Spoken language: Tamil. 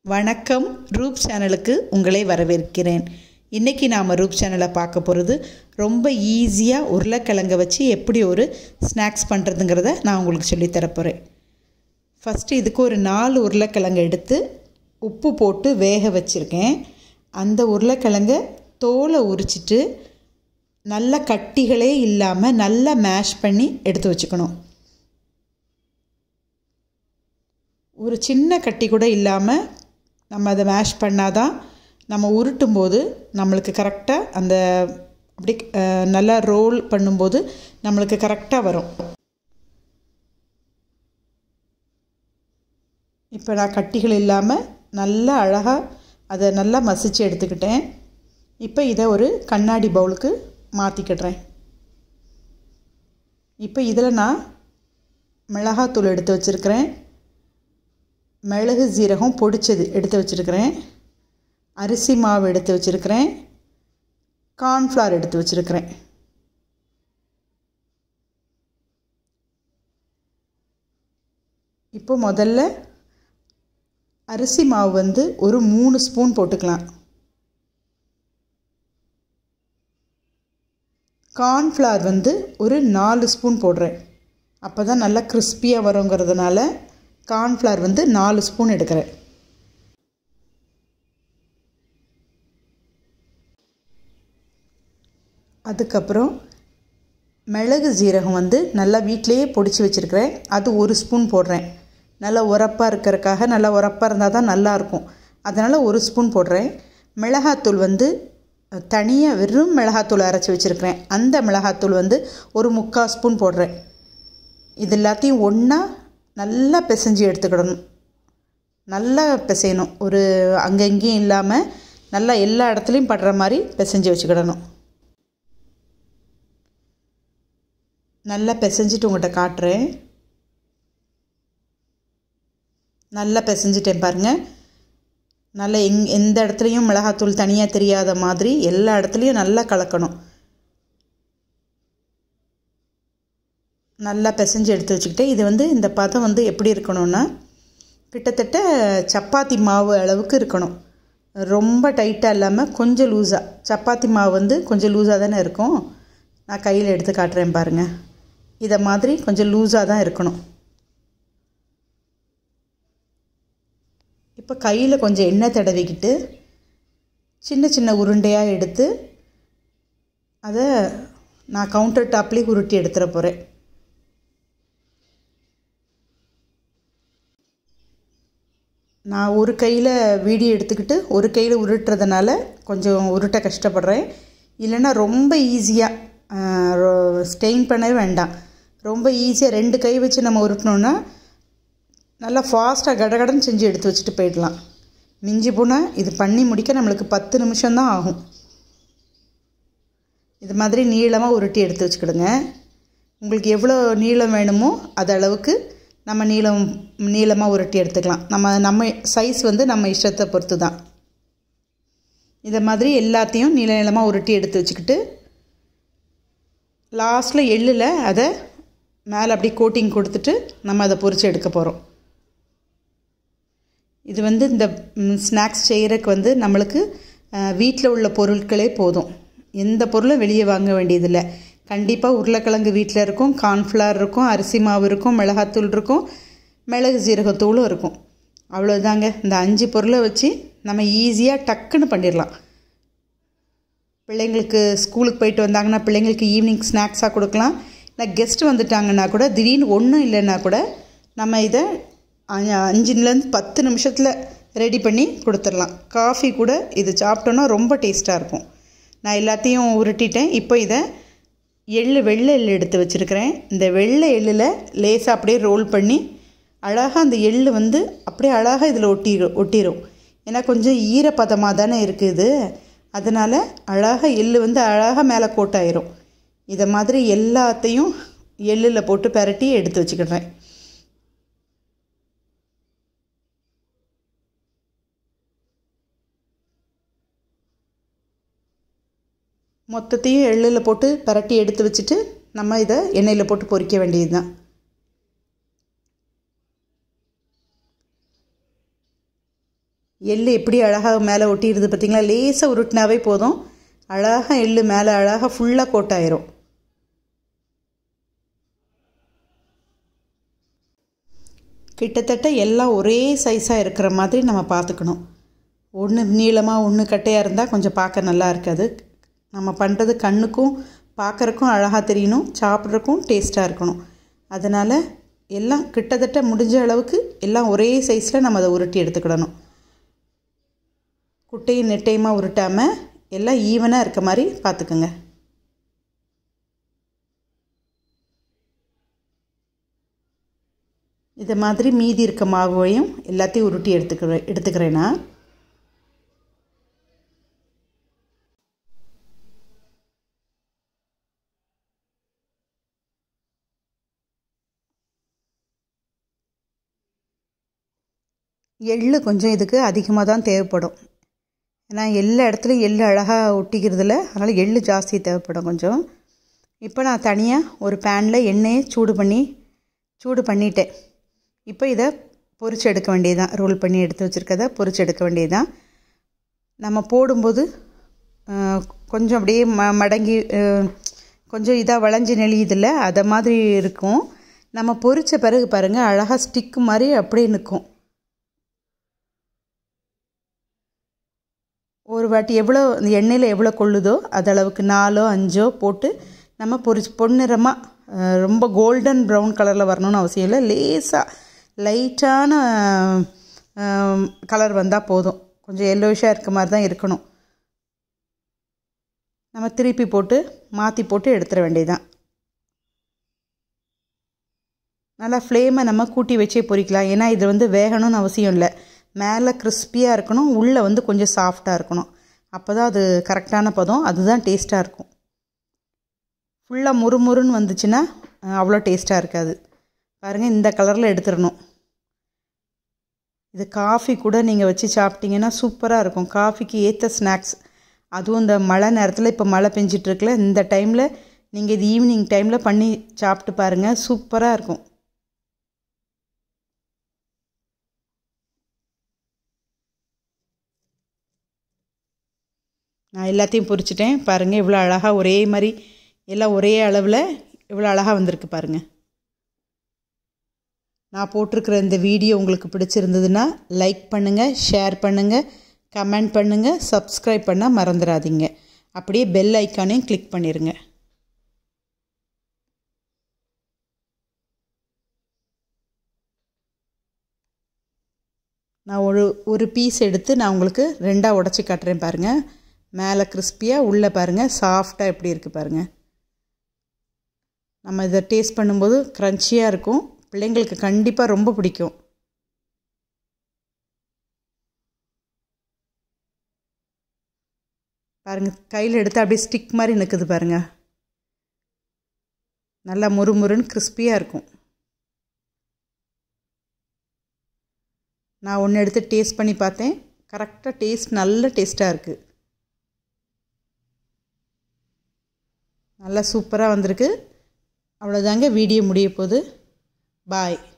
வணக்கம் ரூப் சேனலுக்கு உங்களை வரவேற்கிறேன் இன்றைக்கி நாம் ரூப் சேனலை பார்க்க போகிறது ரொம்ப ஈஸியாக உருளைக்கிழங்க வச்சு எப்படி ஒரு ஸ்நாக்ஸ் பண்ணுறதுங்கிறத நான் உங்களுக்கு சொல்லித் தரப் போகிறேன் ஃபஸ்ட்டு இதுக்கு ஒரு நாலு உருளைக்கிழங்கு எடுத்து உப்பு போட்டு வேக வச்சுருக்கேன் அந்த உருளைக்கிழங்க தோலை உரிச்சிட்டு நல்ல கட்டிகளே இல்லாமல் நல்லா மேஷ் பண்ணி எடுத்து வச்சுக்கணும் ஒரு சின்ன கட்டி கூட இல்லாமல் நம்ம அதை மேஷ் பண்ணாதான் நம்ம உருட்டும் போது நம்மளுக்கு கரெக்டாக அந்த அப்படி அஹ், நல்லா ரோல் பண்ணும்போது நம்மளுக்கு கரெக்டாக வரும் இப்போ நான் கட்டிகள் இல்லாமல் நல்லா அழகாக அதை நல்லா மசிச்சு எடுத்துக்கிட்டேன் இப்போ இதை ஒரு கண்ணாடி பவுலுக்கு மாற்றிக்கிடுறேன் இப்போ இதில் நான் மிளகாத்தூள் எடுத்து வச்சுருக்கிறேன் மிளகு சீரகம் பொடிச்சது எடுத்து வச்சுருக்கிறேன் அரிசி மாவு எடுத்து வச்சுருக்கிறேன் கார்ன்ஃப்ளவர் எடுத்து வச்சுருக்கிறேன் இப்போ முதல்ல அரிசி மாவு வந்து ஒரு மூணு ஸ்பூன் போட்டுக்கலாம் கார்ன்ஃப்ளவர் வந்து ஒரு நாலு ஸ்பூன் போடுறேன் அப்போ தான் நல்லா கிறிஸ்பியாக வருங்கிறதுனால கார்ன்ஃப்ளவர் வந்து நாலு ஸ்பூன் எடுக்கிறேன் அதுக்கப்புறம் மிளகு ஜீரகம் வந்து நல்லா வீட்டிலையே பொடிச்சு வச்சுருக்கிறேன் அது ஒரு ஸ்பூன் போடுறேன் நல்லா உரப்பாக இருக்கிறதுக்காக நல்லா உரப்பாக இருந்தால் தான் நல்லாயிருக்கும் அதனால் ஒரு ஸ்பூன் போடுறேன் மிளகாத்தூள் வந்து தனியாக வெறும் மிளகாத்தூள் அரைச்சி வச்சுருக்கிறேன் அந்த மிளகாத்தூள் வந்து ஒரு முக்கால் ஸ்பூன் போடுறேன் இது எல்லாத்தையும் ஒன்றா நல்லா பிசைஞ்சு எடுத்துக்கிடணும் நல்லா பிசையணும் ஒரு அங்கங்கேயும் இல்லாமல் நல்லா எல்லா இடத்துலையும் படுற மாதிரி பிசைஞ்சு வச்சுக்கிடணும் நல்லா பிசைஞ்சிட்டு உங்கள்கிட்ட காட்டுறேன் நல்லா பிசைஞ்சிட்டேன் பாருங்கள் நல்லா எங் எந்த இடத்துலையும் மிளகாத்தூள் தனியாக தெரியாத மாதிரி எல்லா இடத்துலையும் நல்லா கலக்கணும் நல்லா பிசைஞ்சு எடுத்து வச்சுக்கிட்டேன் இது வந்து இந்த பதம் வந்து எப்படி இருக்கணும்னா கிட்டத்தட்ட சப்பாத்தி மாவு அளவுக்கு இருக்கணும் ரொம்ப டைட்டாக இல்லாமல் கொஞ்சம் லூஸாக சப்பாத்தி மாவு வந்து கொஞ்சம் லூஸாக தானே இருக்கும் நான் கையில் எடுத்து காட்டுறேன் பாருங்கள் இதை மாதிரி கொஞ்சம் லூஸாக தான் இருக்கணும் இப்போ கையில் கொஞ்சம் எண்ணெய் தடவிக்கிட்டு சின்ன சின்ன உருண்டையாக எடுத்து அதை நான் கவுண்டர் டாப்லேயே உருட்டி எடுத்துட போகிறேன் நான் ஒரு கையில் வீடியோ எடுத்துக்கிட்டு ஒரு கையில் உருட்டுறதுனால கொஞ்சம் உருட்ட கஷ்டப்படுறேன் இல்லைன்னா ரொம்ப ஈஸியாக ஸ்டெயின் பண்ணவே வேண்டாம் ரொம்ப ஈஸியாக ரெண்டு கை வச்சு நம்ம உருட்டினோன்னா நல்லா ஃபாஸ்ட்டாக கடகடன்னு செஞ்சு எடுத்து வச்சுட்டு போயிடலாம் மிஞ்சி போனால் இது பண்ணி முடிக்க நம்மளுக்கு பத்து நிமிஷம்தான் ஆகும் இது மாதிரி நீளமாக உருட்டி எடுத்து வச்சுக்கிடுங்க உங்களுக்கு எவ்வளோ நீளம் வேணுமோ அது அளவுக்கு நம்ம நீளம் நீளமாக உருட்டி எடுத்துக்கலாம் நம்ம நம்ம சைஸ் வந்து நம்ம இஷ்டத்தை பொறுத்து தான் இதை மாதிரி எல்லாத்தையும் நீள நீளமாக உருட்டி எடுத்து வச்சுக்கிட்டு லாஸ்ட்டில் எள்ளில் அதை மேலே அப்படியே கோட்டிங் கொடுத்துட்டு நம்ம அதை பொரித்து எடுக்க போகிறோம் இது வந்து இந்த ஸ்நாக்ஸ் செய்கிறதுக்கு வந்து நம்மளுக்கு வீட்டில் உள்ள பொருட்களே போதும் எந்த பொருளும் வெளியே வாங்க வேண்டியதில்லை கண்டிப்பாக உருளைக்கிழங்கு வீட்டில் இருக்கும் கார்ன்ஃப்ளவர் இருக்கும் அரிசி மாவு இருக்கும் மிளகாத்தூள் இருக்கும் மிளகு ஜீரகத்தூளும் இருக்கும் அவ்வளோதாங்க இந்த அஞ்சு பொருளை வச்சு நம்ம ஈஸியாக டக்குன்னு பண்ணிடலாம் பிள்ளைங்களுக்கு ஸ்கூலுக்கு போயிட்டு வந்தாங்கன்னா பிள்ளைங்களுக்கு ஈவினிங் ஸ்நாக்ஸாக கொடுக்கலாம் இல்லை கெஸ்ட் வந்துட்டாங்கன்னா கூட திடீர்னு ஒன்றும் இல்லைன்னா கூட நம்ம இதை அ- அஞ்சுலேருந்து பத்து நிமிஷத்தில் ரெடி பண்ணி கொடுத்துடலாம் காஃபி கூட இது சாப்பிட்டோன்னா ரொம்ப டேஸ்ட்டாக இருக்கும் நான் எல்லாத்தையும் உருட்டிட்டேன் இப்போ இதை எள்ளு வெள்ளை எள்ளு எடுத்து வச்சுருக்கிறேன் இந்த வெள்ளை எள்ளில் லேசாக அப்படியே ரோல் பண்ணி அழகாக அந்த எள்ளு வந்து அப்படியே அழகாக இதில் ஒட்டிடும் ஒட்டிடும் ஏன்னா கொஞ்சம் ஈரப்பதமாக தானே இருக்குது அதனால் அழகாக எள்ளு வந்து அழகாக மேலே கோட்டாயிரும் இதை மாதிரி எல்லாத்தையும் எள்ளில் போட்டு பெரட்டி எடுத்து வச்சுக்கிடுறேன் மொத்தத்தையும் எள்ளில் போட்டு பரட்டி எடுத்து வச்சுட்டு நம்ம இதை எண்ணெயில் போட்டு பொரிக்க வேண்டியது தான் எள் எப்படி அழகாக மேலே ஒட்டிடுது பார்த்தீங்களா லேசாக உருட்டினாவே போதும் அழகாக எள் மேலே அழகாக ஃபுல்லாக கோட்டாயிரும் கிட்டத்தட்ட எல்லாம் ஒரே சைஸாக இருக்கிற மாதிரி நம்ம பார்த்துக்கணும் ஒன்று நீளமாக ஒன்று கட்டையாக இருந்தால் கொஞ்சம் பார்க்க நல்லா இருக்காது நம்ம பண்ணுறது கண்ணுக்கும் பார்க்குறக்கும் அழகாக தெரியணும் சாப்பிட்றக்கும் டேஸ்ட்டாக இருக்கணும் அதனால் எல்லாம் கிட்டத்தட்ட முடிஞ்ச அளவுக்கு எல்லாம் ஒரே சைஸில் நம்ம அதை உருட்டி எடுத்துக்கிடணும் குட்டையும் நெட்டையுமாக உருட்டாமல் எல்லாம் ஈவனாக இருக்க மாதிரி பார்த்துக்குங்க இது மாதிரி மீதி இருக்க மாவையும் எல்லாத்தையும் உருட்டி எடுத்துக்கிறேன் எடுத்துக்கிறேன்னா எள்ளு கொஞ்சம் இதுக்கு அதிகமாக தான் தேவைப்படும் ஏன்னா எல்லா இடத்துலையும் எள்ளு அழகாக ஒட்டிக்கிறதுல அதனால் எள்ளு ஜாஸ்தி தேவைப்படும் கொஞ்சம் இப்போ நான் தனியாக ஒரு பேனில் எண்ணெயை சூடு பண்ணி சூடு பண்ணிட்டேன் இப்போ இதை பொரிச்சு எடுக்க வேண்டியதுதான் ரோல் பண்ணி எடுத்து வச்சுருக்கத பொரிச்சு எடுக்க வேண்டியதுதான் நம்ம போடும்போது கொஞ்சம் அப்படியே ம மடங்கி கொஞ்சம் இதாக வளைஞ்சி நெளியுதில்ல அதை மாதிரி இருக்கும் நம்ம பொரித்த பிறகு பாருங்கள் அழகாக ஸ்டிக்கு மாதிரி அப்படியே நிற்கும் ஒரு வாட்டி எவ்வளோ இந்த எண்ணெயில் எவ்வளோ கொள்ளுதோ அதளவுக்கு நாலோ அஞ்சோ போட்டு நம்ம பொரிச்சு பொன்னிறமாக ரொம்ப கோல்டன் ப்ரௌன் கலரில் வரணும்னு அவசியம் இல்லை லேசாக லைட்டான கலர் வந்தால் போதும் கொஞ்சம் எல்லோஷாக இருக்க மாதிரி தான் இருக்கணும் நம்ம திருப்பி போட்டு மாற்றி போட்டு எடுத்துட வேண்டியதுதான் நல்லா ஃப்ளேமை நம்ம கூட்டி வச்சே பொரிக்கலாம் ஏன்னா இது வந்து வேகணும்னு அவசியம் இல்லை மேலே கிறிஸ்பியாக இருக்கணும் உள்ளே வந்து கொஞ்சம் சாஃப்டாக இருக்கணும் அப்போ தான் அது கரெக்டான பதம் அதுதான் டேஸ்ட்டாக இருக்கும் ஃபுல்லாக முறுமுறுன்னு வந்துச்சுன்னா அவ்வளோ டேஸ்ட்டாக இருக்காது பாருங்கள் இந்த கலரில் எடுத்துடணும் இது காஃபி கூட நீங்கள் வச்சு சாப்பிட்டீங்கன்னா சூப்பராக இருக்கும் காஃபிக்கு ஏற்ற ஸ்நாக்ஸ் அதுவும் இந்த மழை நேரத்தில் இப்போ மழை பெஞ்சிட்ருக்குல இந்த டைமில் நீங்கள் இது ஈவினிங் டைமில் பண்ணி சாப்பிட்டு பாருங்கள் சூப்பராக இருக்கும் நான் எல்லாத்தையும் பொரிச்சிட்டேன் பாருங்கள் இவ்வளோ அழகாக ஒரே மாதிரி எல்லாம் ஒரே அளவில் இவ்வளோ அழகாக வந்திருக்கு பாருங்கள் நான் போட்டிருக்கிற இந்த வீடியோ உங்களுக்கு பிடிச்சிருந்ததுன்னா லைக் பண்ணுங்கள் ஷேர் பண்ணுங்கள் கமெண்ட் பண்ணுங்கள் சப்ஸ்கிரைப் பண்ண மறந்துடாதீங்க அப்படியே பெல் ஐக்கானையும் கிளிக் பண்ணிடுங்க நான் ஒரு ஒரு பீஸ் எடுத்து நான் உங்களுக்கு ரெண்டாக உடச்சி காட்டுறேன் பாருங்கள் மேலே கிறிஸ்பியாக உள்ளே பாருங்கள் சாஃப்டாக எப்படி இருக்குது பாருங்கள் நம்ம இதை டேஸ்ட் பண்ணும்போது க்ரன்ச்சியாக இருக்கும் பிள்ளைங்களுக்கு கண்டிப்பாக ரொம்ப பிடிக்கும் பாருங்கள் கையில் எடுத்து அப்படியே ஸ்டிக் மாதிரி நிற்குது பாருங்கள் நல்லா முறுமுறுன்னு கிறிஸ்பியாக இருக்கும் நான் ஒன்று எடுத்து டேஸ்ட் பண்ணி பார்த்தேன் கரெக்டாக டேஸ்ட் நல்ல டேஸ்ட்டாக இருக்குது நல்லா சூப்பராக வந்திருக்கு அவ்வளோதாங்க வீடியோ முடிய போகுது பாய்